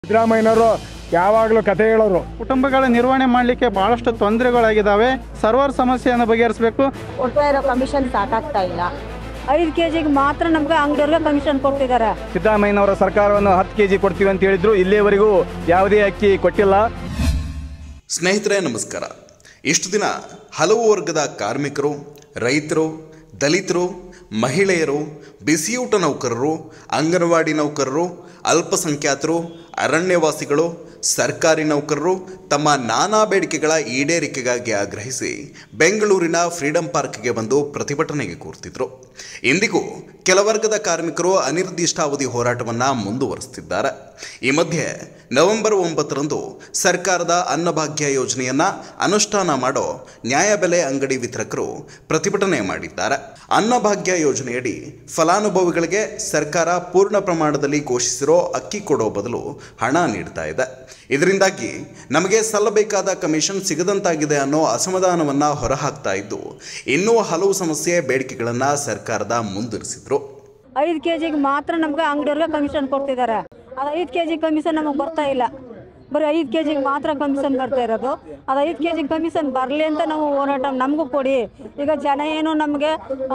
ಸಿದ್ದರಾಮಯ್ಯನವರು ಯಾವಾಗಲೂ ಕತೆ ಹೇಳೋರು ಕುಟುಂಬಗಳ ನಿರ್ವಹಣೆ ಮಾಡಲಿಕ್ಕೆ ಬಹಳಷ್ಟು ತೊಂದರೆಗಳಾಗಿದ್ದಾವೆ ಸರ್ವರ್ ಸಮಸ್ಯೆಯನ್ನು ಬಗೆಹರಿಸಬೇಕು ಕೊಡ್ತಾ ಇರೋ ಕಮಿಷನ್ ಸಾಕಾಗ್ತಾ ಇಲ್ಲ ಐದು ಕೆ ಜಿಗೆ ಮಾತ್ರ ನಮ್ಗೆ ಅಂಗಡಿಯವ್ರಿಗೆ ಕಮಿಷನ್ ಕೊಡ್ತಿದ್ದಾರೆ ಸಿದ್ದರಾಮಯ್ಯನವರ ಸರ್ಕಾರವನ್ನು ಹತ್ತು ಕೆ ಜಿ ಕೊಡ್ತೀವಿ ಅಂತ ಹೇಳಿದ್ರು ಇಲ್ಲಿಯವರೆಗೂ ಯಾವುದೇ ಅಕ್ಕಿ ಕೊಟ್ಟಿಲ್ಲ ಸ್ನೇಹಿತರೆ ನಮಸ್ಕಾರ ಇಷ್ಟು ದಿನ ಹಲವು ವರ್ಗದ ಕಾರ್ಮಿಕರು ರೈತರು ದಲಿತರು ಮಹಿಳೆಯರು ಬಿಸಿಯೂಟ ನೌಕರರು ಅಂಗನವಾಡಿ ನೌಕರರು ಅಲ್ಪಸಂಖ್ಯಾತರು ಅರಣ್ಯವಾಸಿಗಳು ಸರ್ಕಾರಿ ನೌಕರರು ತಮ್ಮ ನಾನಾ ಬೇಡಿಕೆಗಳ ಈಡೇರಿಕೆಗಾಗಿ ಆಗ್ರಹಿಸಿ ಬೆಂಗಳೂರಿನ ಫ್ರೀಡಂ ಪಾರ್ಕ್ಗೆ ಬಂದು ಪ್ರತಿಭಟನೆಗೆ ಕೂರ್ತಿದ್ರು ಇಂದಿಗೂ ಕೆಲ ವರ್ಗದ ಕಾರ್ಮಿಕರು ಅನಿರ್ದಿಷ್ಟಾವಧಿ ಹೋರಾಟವನ್ನು ಮುಂದುವರಿಸುತ್ತಿದ್ದಾರೆ ಈ ಮಧ್ಯೆ ನವೆಂಬರ್ ಒಂಬತ್ತರಂದು ಸರ್ಕಾರದ ಅನ್ನಭಾಗ್ಯ ಯೋಜನೆಯನ್ನ ಅನುಷ್ಠಾನ ಮಾಡೋ ನ್ಯಾಯಬೆಲೆ ಅಂಗಡಿ ವಿತರಕರು ಪ್ರತಿಭಟನೆ ಮಾಡಿದ್ದಾರೆ ಅನ್ನಭಾಗ್ಯ ಯೋಜನೆಯಡಿ ಫಲಾನುಭವಿಗಳಿಗೆ ಸರ್ಕಾರ ಪೂರ್ಣ ಪ್ರಮಾಣದಲ್ಲಿ ಘೋಷಿಸಿರೋ ಅಕ್ಕಿ ಕೊಡೋ ಬದಲು ಹಣ ನೀಡ್ತಾ ಇದೆ ಇದರಿಂದಾಗಿ ನಮಗೆ ಸಲ್ಲಬೇಕಾದ ಕಮಿಷನ್ ಸಿಗದಂತಾಗಿದೆ ಅನ್ನೋ ಅಸಮಾಧಾನವನ್ನ ಹೊರಹಾಕ್ತಾ ಇದ್ದು ಇನ್ನೂ ಹಲವು ಸಮಸ್ಯೆ ಬೇಡಿಕೆಗಳನ್ನ ಸರ್ಕಾರದ ಮುಂದಿರಿಸಿದ್ರು ಐದು ಕೆ ಜಿಗೆ ಮಾತ್ರ ನಮ್ಗೆ ಅಂಗಡಿಯವ್ರಿಗೆ ಕಮಿಷನ್ ಕೊಡ್ತಿದ್ದಾರೆ ಅದು ಐದು ಕೆ ಜಿ ಕಮಿಷನ್ ನಮಗೆ ಬರ್ತಾ ಇಲ್ಲ ಬರೀ ಐದು ಕೆ ಜಿಗೆ ಮಾತ್ರ ಕಮಿಷನ್ ಬರ್ತಾ ಇರೋದು ಅದು ಐದು ಕೆ ಜಿ ಕಮಿಷನ್ ಬರಲಿ ಅಂತ ನಾವು ಹೋರಾಟ ನಮಗೂ ಕೊಡಿ ಈಗ ಜನ ಏನು ನಮಗೆ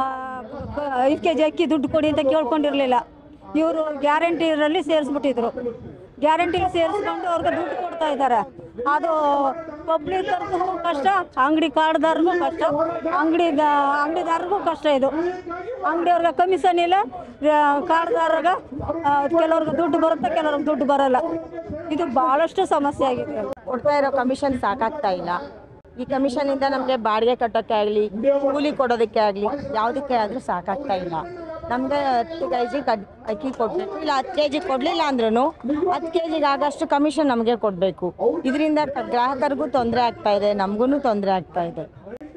ಐದು ಕೆ ಜಿ ಅಕ್ಕಿ ದುಡ್ಡು ಕೊಡಿ ಅಂತ ಕೇಳ್ಕೊಂಡಿರಲಿಲ್ಲ ಇವರು ಗ್ಯಾರಂಟಿರಲ್ಲಿ ಸೇರಿಸ್ಬಿಟ್ಟಿದ್ರು ಗ್ಯಾರಂಟಿ ಸೇರಿಸ್ಕೊಂಡು ಅವ್ರಿಗೆ ದುಡ್ಡು ಕೊಡ್ತಾ ಇದ್ದಾರೆ ಅದು ಪಬ್ಲಿಕ್ಗೂ ಕಷ್ಟ ಅಂಗಡಿ ಕಾರ್ಡ್ದಾರ್ಗೂ ಕಷ್ಟ ಅಂಗಡಿ ಅಂಗಡಿದಾರರಿಗೂ ಕಷ್ಟ ಇದು ಅಂಗಡಿಯವ್ರಿಗೆ ಕಮಿಷನ್ ಇಲ್ಲ ಕಾರ್ಡ್ದಾರ್ಗೆ ಕೆಲವ್ರಿಗೆ ದುಡ್ಡು ಬರುತ್ತೆ ಕೆಲವ್ರಿಗೆ ದುಡ್ಡು ಬರಲ್ಲ ಇದು ಭಾಳಷ್ಟು ಸಮಸ್ಯೆ ಆಗಿದೆ ಕೊಡ್ತಾ ಇರೋ ಕಮಿಷನ್ ಸಾಕಾಗ್ತಾ ಇಲ್ಲ ಈ ಕಮಿಷನಿಂದ ನಮಗೆ ಬಾಡಿಗೆ ಕಟ್ಟೋಕ್ಕೆ ಆಗಲಿ ಕೂಲಿ ಕೊಡೋದಕ್ಕೆ ಆಗಲಿ ಯಾವುದಕ್ಕೆ ಆದರೂ ಸಾಕಾಗ್ತಾ ಇಲ್ಲ ನಮಗೆ ಹತ್ತು ಕೆ ಜಿ ಕಡ್ ಅಕ್ಕಿ ಕೊಡಬೇಕು ಇಲ್ಲ ಹತ್ತು ಕೆ ಜಿ ಕೊಡಲಿಲ್ಲ ಅಂದ್ರೂ ಹತ್ತು ಕೆ ಜಿಗೆ ಆಗಷ್ಟು ಕಮಿಷನ್ ನಮಗೆ ಕೊಡಬೇಕು ಇದರಿಂದ ಗ್ರಾಹಕರಿಗೂ ತೊಂದರೆ ಆಗ್ತಾ ಇದೆ ನಮಗೂ ತೊಂದರೆ ಆಗ್ತಾ ಇದೆ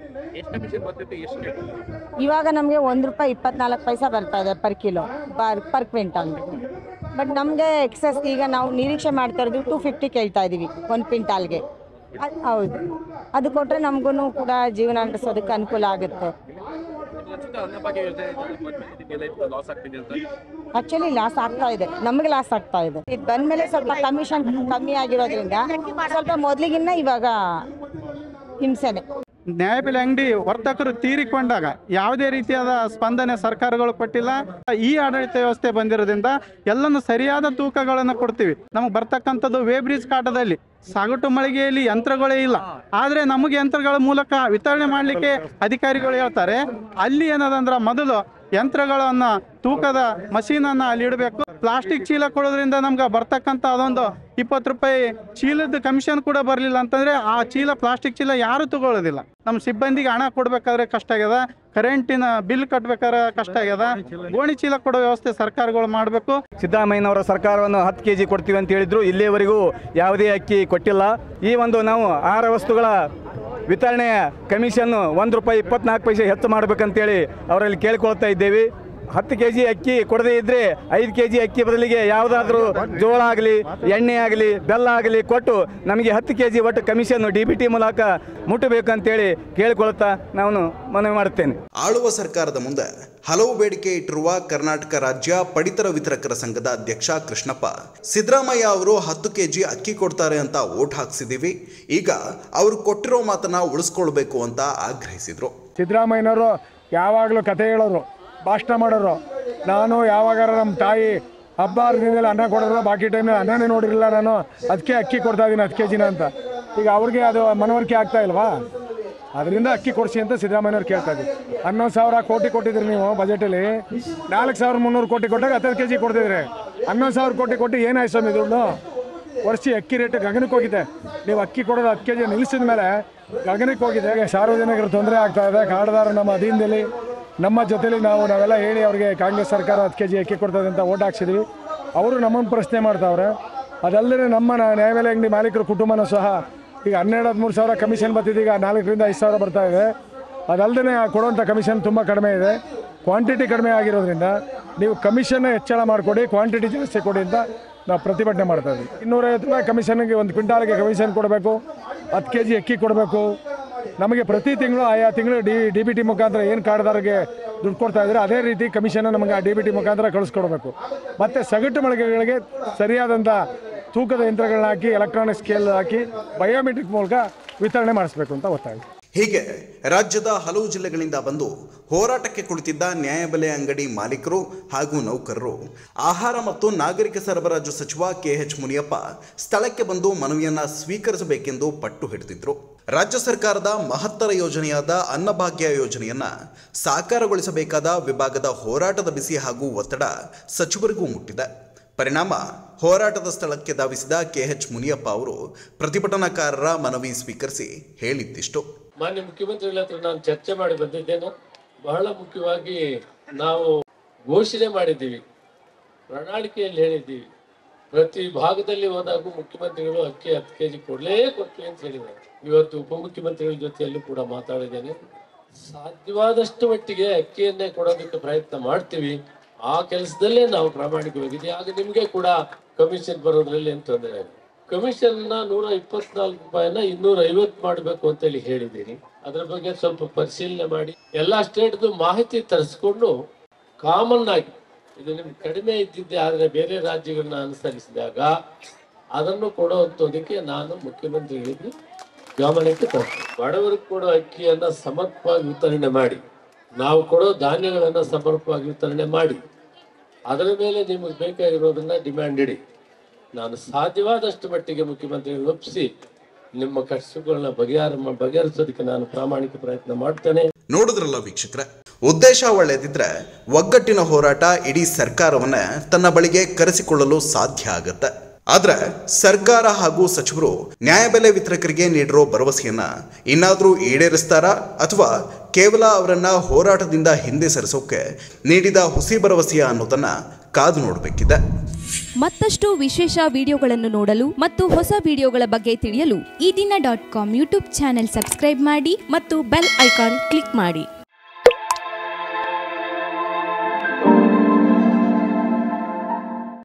ಇವಾಗ ನಮಗೆ ಒಂದು ರೂಪಾಯಿ ಇಪ್ಪತ್ನಾಲ್ಕು ಪೈಸೆ ಬರ್ತಾ ಇದೆ per kilo per per quintal but ನಮಗೆ ಎಕ್ಸಸ್ ಈಗ ನಾವು ನಿರೀಕ್ಷೆ ಮಾಡ್ತಾ ಇರೋದು ಟೂ ಫಿಫ್ಟಿ ಕೇಳ್ತಾ ಇದ್ದೀವಿ ಒಂದು ಕ್ವಿಂಟಾಲ್ಗೆ ಅದ್ ಹೌದು ಅದು ಕೊಟ್ಟರೆ ನಮಗೂ ಕೂಡ ಜೀವನ ನಡೆಸೋದಕ್ಕೆ ಅನುಕೂಲ ಆಗುತ್ತೆ ಆಕ್ಚುಲಿ ಲಾಸ್ ಆಗ್ತಾ ಇದೆ ನಮಗೆ ಲಾಸ್ ಆಗ್ತಾ ಇದೆ ಇದು ಬಂದ್ಮೇಲೆ ಸ್ವಲ್ಪ ಕಮಿಷನ್ ಕಮ್ಮಿ ಆಗಿರೋದ್ರಿಂದ ಸ್ವಲ್ಪ ಮೊದಲಿಗಿನ್ನ ಇವಾಗ ಹಿಂಸೆನೆ ನ್ಯಾಯಬೆಲೆ ಅಂಗಡಿ ವರ್ತಕರು ತೀರಿಕೊಂಡಾಗ ಯಾವುದೇ ರೀತಿಯಾದ ಸ್ಪಂದನೆ ಸರ್ಕಾರಗಳು ಕೊಟ್ಟಿಲ್ಲ ಈ ಆಡಳಿತ ವ್ಯವಸ್ಥೆ ಬಂದಿರೋದ್ರಿಂದ ಎಲ್ಲನೂ ಸರಿಯಾದ ತೂಕಗಳನ್ನು ಕೊಡ್ತೀವಿ ನಮಗೆ ಬರ್ತಕ್ಕಂಥದ್ದು ವೇಬ್ರಿಜ್ ಕಾಟದಲ್ಲಿ ಸಾಗಟು ಮಳಿಗೆಯಲ್ಲಿ ಯಂತ್ರಗಳೇ ಇಲ್ಲ ಆದ್ರೆ ನಮಗೆ ಯಂತ್ರಗಳ ಮೂಲಕ ವಿತರಣೆ ಮಾಡಲಿಕ್ಕೆ ಅಧಿಕಾರಿಗಳು ಹೇಳ್ತಾರೆ ಅಲ್ಲಿ ಏನದಂದ್ರ ಮೊದಲು ಯಂತ್ರಗಳನ್ನ ತೂಕದ ಮಷೀನನ್ನ ಅಲ್ಲಿ ಇಡಬೇಕು ಪ್ಲಾಸ್ಟಿಕ್ ಚೀಲ ಕೊಡೋದ್ರಿಂದ ನಮ್ಗೆ ಬರ್ತಕ್ಕಂಥ ಅದೊಂದು ಇಪ್ಪತ್ತು ರೂಪಾಯಿ ಚೀಲದ ಕಮಿಷನ್ ಕೂಡ ಬರಲಿಲ್ಲ ಅಂತಂದ್ರೆ ಆ ಚೀಲ ಪ್ಲಾಸ್ಟಿಕ್ ಚೀಲ ಯಾರು ತಗೊಳ್ಳೋದಿಲ್ಲ ನಮ್ಮ ಸಿಬ್ಬಂದಿಗೆ ಹಣ ಕೊಡ್ಬೇಕಾದ್ರೆ ಕಷ್ಟ ಆಗ್ಯದ ಕರೆಂಟಿನ ಬಿಲ್ ಕಟ್ಬೇಕಾದ್ರೆ ಕಷ್ಟ ಆಗ್ಯದ ಗೋಣಿ ಚೀಲ ಕೊಡೋ ವ್ಯವಸ್ಥೆ ಸರ್ಕಾರಗಳು ಮಾಡಬೇಕು ಸಿದ್ದರಾಮಯ್ಯನವರ ಸರ್ಕಾರವನ್ನು ಹತ್ತು ಕೆ ಜಿ ಕೊಡ್ತೀವಿ ಅಂತ ಹೇಳಿದ್ರು ಇಲ್ಲಿಯವರೆಗೂ ಯಾವುದೇ ಅಕ್ಕಿ ಕೊಟ್ಟಿಲ್ಲ ಈ ಒಂದು ನಾವು ಆಹಾರ ವಸ್ತುಗಳ ವಿತರಣೆಯ ಕಮಿಷನ್ನು ಒಂದು ರೂಪಾಯಿ ಇಪ್ಪತ್ನಾಲ್ಕು ಪೈಸೆ ಹೆಚ್ಚು ಮಾಡಬೇಕಂತೇಳಿ ಅವರಲ್ಲಿ ಕೇಳ್ಕೊಳ್ತಾ ಇದ್ದೇವೆ ಹತ್ತು ಕೆ ಜಿ ಅಕ್ಕಿ ಕೊಡದೇ ಇದ್ದರೆ ಐದು ಕೆ ಜಿ ಅಕ್ಕಿ ಬದಲಿಗೆ ಯಾವುದಾದ್ರೂ ಜೋಳ ಆಗಲಿ ಎಣ್ಣೆ ಆಗಲಿ ಬೆಲ್ಲ ಆಗಲಿ ಕೊಟ್ಟು ನಮಗೆ ಹತ್ತು ಕೆ ಜಿ ಒಟ್ಟು ಕಮಿಷನ್ನು ಡಿ ಬಿ ಟಿ ಮೂಲಕ ಮುಟ್ಟಬೇಕಂತೇಳಿ ಕೇಳಿಕೊಳ್ತಾ ನಾನು ಮನವಿ ಮಾಡುತ್ತೇನೆ ಆಳುವ ಸರ್ಕಾರದ ಮುಂದೆ ಹಲವು ಬೇಡಿಕೆ ಇಟ್ಟಿರುವ ಕರ್ನಾಟಕ ರಾಜ್ಯ ಪಡಿತರ ವಿತರಕರ ಸಂಘದ ಅಧ್ಯಕ್ಷ ಕೃಷ್ಣಪ್ಪ ಸಿದ್ದರಾಮಯ್ಯ ಅವರು ಹತ್ತು ಕೆಜಿ ಅಕ್ಕಿ ಕೊಡ್ತಾರೆ ಅಂತ ಓಟ್ ಹಾಕ್ಸಿದೀವಿ ಈಗ ಅವರು ಕೊಟ್ಟಿರೋ ಮಾತನ್ನ ಉಳಿಸ್ಕೊಳ್ಬೇಕು ಅಂತ ಆಗ್ರಹಿಸಿದ್ರು ಸಿದ್ದರಾಮಯ್ಯನವರು ಯಾವಾಗಲೂ ಕತೆ ಹೇಳೋರು ಭಾಷಣ ಮಾಡೋರು ನಾನು ಯಾವಾಗಾರ ನಮ್ಮ ತಾಯಿ ಹಬ್ಬ ಹರಿದಿನದಲ್ಲಿ ಅನ್ನ ಕೊಡೋರು ಬಾಕಿ ಟೈಮಲ್ಲಿ ಅನ್ನನೇ ನೋಡಿರಲಿಲ್ಲ ನಾನು ಅದಕ್ಕೆ ಅಕ್ಕಿ ಕೊಡ್ತಾ ಇದ್ದೀನಿ ಹತ್ತು ಕೆ ಜಿನ ಅಂತ ಈಗ ಅವ್ರಿಗೆ ಅದು ಮನವರಿಕೆ ಆಗ್ತಾ ಇಲ್ವಾ ಅದರಿಂದ ಅಕ್ಕಿ ಕೊಡಿಸಿ ಅಂತ ಸಿದ್ದರಾಮಯ್ಯವ್ರು ಕೇಳ್ತಾ ಇದ್ದೀವಿ ಹನ್ನೊಂದು ಸಾವಿರ ಕೋಟಿ ಕೊಟ್ಟಿದ್ರಿ ನೀವು ಬಜೆಟಲ್ಲಿ ನಾಲ್ಕು ಸಾವಿರ ಮುನ್ನೂರು ಕೋಟಿ ಕೊಟ್ಟಾಗ ಹತ್ತು ಕೆ ಜಿ ಕೊಡ್ತಿದ್ರಿ ಹನ್ನೊಂದು ಸಾವಿರ ಕೋಟಿ ಕೊಟ್ಟು ಏನಾಯ್ತು ಸ್ವಾಮಿ ದುಡ್ಡು ವರ್ಷ ಅಕ್ಕಿ ರೇಟ್ ಗಗನಕ್ಕೆ ಹೋಗಿದೆ ನೀವು ಅಕ್ಕಿ ಕೊಡೋದು ಹತ್ತು ಕೆ ಜಿ ನಿಲ್ಲಿಸಿದ ಮೇಲೆ ಗಗನಕ್ಕೆ ಹೋಗಿದೆ ಸಾರ್ವಜನಿಕರ ತೊಂದರೆ ಆಗ್ತಾ ಇದೆ ಕಾಡ್ದಾರ ನಮ್ಮ ಅಧೀನದಲ್ಲಿ ನಮ್ಮ ಜೊತೆಲಿ ನಾವು ನಾವೆಲ್ಲ ಹೇಳಿ ಅವ್ರಿಗೆ ಕಾಂಗ್ರೆಸ್ ಸರ್ಕಾರ ಹತ್ತು ಕೆ ಜಿ ಅಕ್ಕಿ ಕೊಡ್ತದೆ ಅಂತ ಓಟ್ ಹಾಕ್ಸಿದ್ವಿ ಅವರು ನಮ್ಮನ್ನು ಪ್ರಶ್ನೆ ಮಾಡ್ತಾವ್ರೆ ಅದಲ್ಲದೆ ನಮ್ಮ ನ- ನ್ಯಾಯಬೆಲೆ ಅಂಗಡಿ ಮಾಲೀಕರ ಕುಟುಂಬನೂ ಸಹ ಈಗ ಹನ್ನೆರಡು ಹದಿಮೂರು ಸಾವಿರ ಕಮಿಷನ್ ಬರ್ತಿದೆ ಈಗ ನಾಲ್ಕರಿಂದ ಐದು ಸಾವಿರ ಬರ್ತಾ ಇದೆ ಅದಲ್ಲದೆ ಕೊಡುವಂಥ ಕಮಿಷನ್ ತುಂಬ ಕಡಿಮೆ ಇದೆ ಕ್ವಾಂಟಿಟಿ ಕಡಿಮೆ ಆಗಿರೋದ್ರಿಂದ ನೀವು ಕಮಿಷನ್ ಹೆಚ್ಚಳ ಮಾಡಿಕೊಡಿ ಕ್ವಾಂಟಿಟಿ ಜಾಸ್ತಿ ಕೊಡಿ ಅಂತ ನಾವು ಪ್ರತಿಭಟನೆ ಮಾಡ್ತಾ ಇದ್ವಿ ಇನ್ನೂರೈವತ್ತು ರೂಪಾಯಿ ಕಮಿಷನ್ಗೆ ಒಂದು ಕ್ವಿಂಟಾಲ್ಗೆ ಕಮಿಷನ್ ಕೊಡಬೇಕು ಹತ್ತು ಕೆ ಜಿ ಅಕ್ಕಿ ಕೊಡಬೇಕು ನಮಗೆ ಪ್ರತಿ ತಿಂಗಳು ಆಯಾ ತಿಂಗಳು ಡಿ ಡಿ ಬಿ ಟಿ ಮುಖಾಂತರ ಏನು ಕಾರ್ಡ್ದಾರಿಗೆ ದುಡ್ಡು ಕೊಡ್ತಾ ಇದ್ದಾರೆ ಅದೇ ರೀತಿ ಕಮಿಷನ್ ನಮಗೆ ಆ ಡಿ ಬಿ ಟಿ ಮುಖಾಂತರ ಕಳಿಸ್ಕೊಡ್ಬೇಕು ಮತ್ತು ಸಗಟು ಮಳಿಗೆಗಳಿಗೆ ಸರಿಯಾದಂಥ ತೂಕದ ಯಂತ್ರಗಳನ್ನ ಹಾಕಿ ಎಲೆಕ್ಟ್ರಾನಿಕ್ ಸ್ಕೇಲ್ ಹಾಕಿ ಬಯೋಮೆಟ್ರಿಕ್ ಮೂಲಕ ವಿತರಣೆ ಮಾಡಿಸ್ಬೇಕು ಅಂತ ಒತ್ತಾಯ ಹೀಗೆ ರಾಜ್ಯದ ಹಲವು ಜಿಲ್ಲೆಗಳಿಂದ ಬಂದು ಹೋರಾಟಕ್ಕೆ ಕುಳಿತಿದ್ದ ನ್ಯಾಯಬೆಲೆ ಅಂಗಡಿ ಮಾಲೀಕರು ಹಾಗೂ ನೌಕರರು ಆಹಾರ ಮತ್ತು ನಾಗರಿಕ ಸರಬರಾಜು ಸಚಿವ ಕೆಎಚ್ ಮುನಿಯಪ್ಪ ಸ್ಥಳಕ್ಕೆ ಬಂದು ಮನವಿಯನ್ನ ಸ್ವೀಕರಿಸಬೇಕೆಂದು ಪಟ್ಟು ಹಿಡಿದಿದ್ರು ರಾಜ್ಯ ಸರ್ಕಾರದ ಮಹತ್ತರ ಯೋಜನೆಯಾದ ಅನ್ನಭಾಗ್ಯ ಯೋಜನೆಯನ್ನ ಸಾಕಾರಗೊಳಿಸಬೇಕಾದ ವಿಭಾಗದ ಹೋರಾಟದ ಬಿಸಿ ಹಾಗೂ ಒತ್ತಡ ಸಚಿವರಿಗೂ ಮುಟ್ಟಿದೆ ಪರಿಣಾಮ ಹೋರಾಟದ ಸ್ಥಳಕ್ಕೆ ಧಾವಿಸಿದ ಕೆಎಚ್ ಮುನಿಯಪ್ಪ ಅವರು ಪ್ರತಿಭಟನಾಕಾರರ ಮನವಿ ಸ್ವೀಕರಿಸಿ ಹೇಳಿದ್ದಿಷ್ಟು ಮಾನ್ಯ ಮುಖ್ಯಮಂತ್ರಿಗಳ ಹತ್ರ ನಾನು ಚರ್ಚೆ ಮಾಡಿ ಬಂದಿದ್ದೇನೆ ಬಹಳ ಮುಖ್ಯವಾಗಿ ನಾವು ಘೋಷಣೆ ಮಾಡಿದ್ದೀವಿ ಪ್ರಣಾಳಿಕೆಯಲ್ಲಿ ಹೇಳಿದ್ದೀವಿ ಪ್ರತಿ ಭಾಗದಲ್ಲಿ ಹೋದಾಗ ಮುಖ್ಯಮಂತ್ರಿಗಳು ಅಕ್ಕಿ ಹತ್ತು ಕೆ ಜಿ ಕೊಡಲೇ ಕೊಡ್ತೀವಿ ಅಂತ ಹೇಳಿದ್ದಾರೆ ಇವತ್ತು ಉಪಮುಖ್ಯಮಂತ್ರಿಗಳ ಜೊತೆಯಲ್ಲೂ ಕೂಡ ಮಾತಾಡಿದ್ದೇನೆ ಸಾಧ್ಯವಾದಷ್ಟು ಮಟ್ಟಿಗೆ ಅಕ್ಕಿಯನ್ನೇ ಕೊಡೋದಕ್ಕೆ ಪ್ರಯತ್ನ ಮಾಡ್ತೀವಿ ಆ ಕೆಲಸದಲ್ಲೇ ನಾವು ಪ್ರಾಮಾಣಿಕವಾಗಿದ್ದೀವಿ ಆಗ ನಿಮಗೆ ಕೂಡ ಕಮಿಷನ್ ಬರೋದ್ರಲ್ಲಿ ಏನು ತೊಂದರೆ ಇಲ್ಲ ಕಮಿಷನ್ ನೂರ ಇಪ್ಪತ್ನಾಲ್ಕು ರೂಪಾಯಿನ ಇನ್ನೂರ ಐವತ್ತು ಮಾಡಬೇಕು ಅಂತೇಳಿ ಹೇಳಿದ್ದೀನಿ ಅದ್ರ ಬಗ್ಗೆ ಸ್ವಲ್ಪ ಪರಿಶೀಲನೆ ಮಾಡಿ ಎಲ್ಲಾ ಸ್ಟೇಟ್ದು ಮಾಹಿತಿ ತರಿಸ್ಕೊಂಡು ಕಾಮನ್ ಆಗಿ ಇದು ನಿಮ್ಗೆ ಕಡಿಮೆ ಇದ್ದಿದ್ದೆ ಆದರೆ ಬೇರೆ ರಾಜ್ಯಗಳನ್ನ ಅನುಸರಿಸಿದಾಗ ಅದನ್ನು ಕೊಡುವಂಥದ್ದಕ್ಕೆ ನಾನು ಮುಖ್ಯಮಂತ್ರಿಗಳಿಗೆ ಗಮನಕ್ಕೆ ತರ್ತೀನಿ ಬಡವರಿಗೆ ಕೊಡೋ ಅಕ್ಕಿಯನ್ನ ಸಮರ್ಪವಾಗಿ ವಿತರಣೆ ಮಾಡಿ ನಾವು ಕೊಡೋ ಧಾನ್ಯಗಳನ್ನ ಸಮರ್ಪವಾಗಿ ವಿತರಣೆ ಮಾಡಿ ಅದರ ಮೇಲೆ ನಿಮಗೆ ಬೇಕಾಗಿರೋದನ್ನ ಡಿಮ್ಯಾಂಡ್ ಇಡಿ ನಾನು ಸಾಧ್ಯವಾದಷ್ಟು ಮಟ್ಟಿಗೆ ಮುಖ್ಯಮಂತ್ರಿಗಳು ಒಪ್ಪಿಸಿ ನಿಮ್ಮ ಕಷ್ಟಗಳನ್ನ ಬಗೆಹರ ಬಗೆಹರಿಸೋದಕ್ಕೆ ನಾನು ಪ್ರಾಮಾಣಿಕ ಪ್ರಯತ್ನ ಮಾಡ್ತೇನೆ ನೋಡಿದ್ರಲ್ಲ ವೀಕ್ಷಕರೇ ಉದ್ದೇಶ ಒಳ್ಳೆದಿದ್ರೆ ಒಗ್ಗಟ್ಟಿನ ಹೋರಾಟ ಇಡೀ ಸರ್ಕಾರವನ್ನ ತನ್ನ ಬಳಿಗೆ ಕರೆಸಿಕೊಳ್ಳಲು ಸಾಧ್ಯ ಆಗತ್ತೆ ಆದ್ರೆ ಸರ್ಕಾರ ಹಾಗೂ ಸಚಿವರು ನ್ಯಾಯಬೆಲೆ ವಿತರಕರಿಗೆ ನೀಡಿರೋ ಭರವಸೆಯನ್ನ ಇನ್ನಾದ್ರೂ ಈಡೇರಿಸ್ತಾರಾ ಅಥವಾ ಕೇವಲ ಅವರನ್ನ ಹೋರಾಟದಿಂದ ಹಿಂದೆ ಸರಿಸೋಕೆ ನೀಡಿದ ಹುಸಿ ಭರವಸೆಯ ಅನ್ನೋದನ್ನ ಕಾದು ನೋಡಬೇಕಿದೆ ಮತ್ತಷ್ಟು ವಿಶೇಷ ವಿಡಿಯೋಗಳನ್ನು ನೋಡಲು ಮತ್ತು ಹೊಸ ವಿಡಿಯೋಗಳ ಬಗ್ಗೆ ತಿಳಿಯಲು Ee Dina dot com YouTube channel subscribe ಮಾಡಿ ಮತ್ತು ಬೆಲ್ ಐಕಾನ್ ಕ್ಲಿಕ್ ಮಾಡಿ